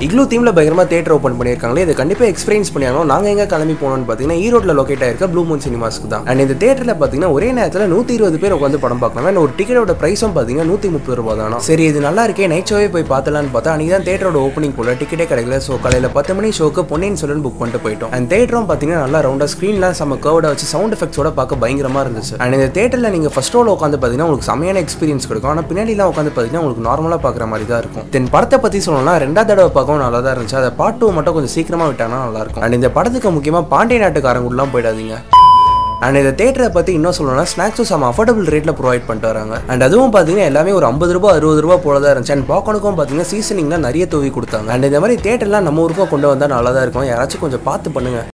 igloo தீம்ல பயங்கரமா theatre open பண்ணியிருக்காங்களே இதை கண்டிப்பா எக்ஸ்பீரியன்ஸ் பண்ணியாலும் நாங்க எங்க கிளம்பி போனோம்னு பாத்தீங்கன்னா ஈரோட்ல லொகேட் ஆயிருக்க ப்ளூ மூன் சினிமாஸ்க்கு தான் அண்ட் இந்த தேட்டர்ல பாத்தீங்கன்னா ஒரே நேரத்துல நூத்தி இருபது பேர் உட்காந்து படம் பார்க்கலாம் and ஒரு டிக்கெட்டோட பிரைஸும் பாத்தீங்கன்னா நூத்தி முப்பது ரூபாய் தானா சரி இது நல்லா இருக்கே நைட் ஷோவே போய் பார்த்தலாம்னு பார்த்தா அன்னைக்கு தான் தேட்டரோட ஓப்பனிங் போல டிக்கெட்டே கிடைக்கல ஸோ காலையில பத்து மணி ஷோக்கு பொன்னியின் செல்வன் புக் பண்ணிட்டு போயிட்டோம் அண்ட் தேட்டரும் பாத்தீங்கன்னா நல்லா ரவுண்டா ஸ்க்ரீன்லாம் செம்ம கர்வடா வச்சு சவுண்ட் எஃபெக்ட்ஸோட பார்க்க பயங்கரமா இருந்துச்சு அண்ட் இந்த தேட்டர்ல நீங்க ஃபர்ஸ்ட் ரோல உட்காந்து பாத்தீங்கன்னா உங்களுக்கு செமையான எக்ஸ்பீரியன்ஸ் கிடைக்கும் ஆனா பின்னாடிலாம் உட்காந்து பாத்தீங்கன்னா உங்களுக்கு நார்மலா பாக்குற மாதிரி தான் இருக்கும் தென் படத்தை பத்தி சொல்லணும்னா ரெண்டாவது தடவை பார்க்கவும் நல்லா தான் இருந்துச்சு அதை பார்ட் டூ மட்டும் கொஞ்சம் சீக்கிரமா விட்டாங்கன்னா நல்லா இருக்கும் அண்ட் இந்த படத்துக்கு முக்கியமா பாண்டிய நாட்டுக்காரங்கலாம் போயிடாதீங்க அண்ட் இந்த தேட்டரை பற்றி இன்னும் சொல்லணும்னா ஸ்நாக்ஸும் செம்ம அஃபோர்டபுள் ரேட்டில் ப்ரொவைட் பண்ணிட்டு வராங்க அண்ட் அதுவும் பார்த்தீங்கன்னா எல்லாமே ஒரு ஐம்பது ரூபா அறுபது ரூபா போல தான் இருந்துச்சு அண்ட் பாக்கனுக்கும் பார்த்தீங்கன்னா சீசனிங்லாம் நிறைய தூவி கொடுத்தாங்க அண்ட் இந்த மாதிரி தேட்டர்லாம் நம்ம ஊருக்கும் கொண்டு வந்தால் நல்லா தான் இருக்கும் யாராச்சும் கொஞ்சம் பார்த்து பண்ணுங்க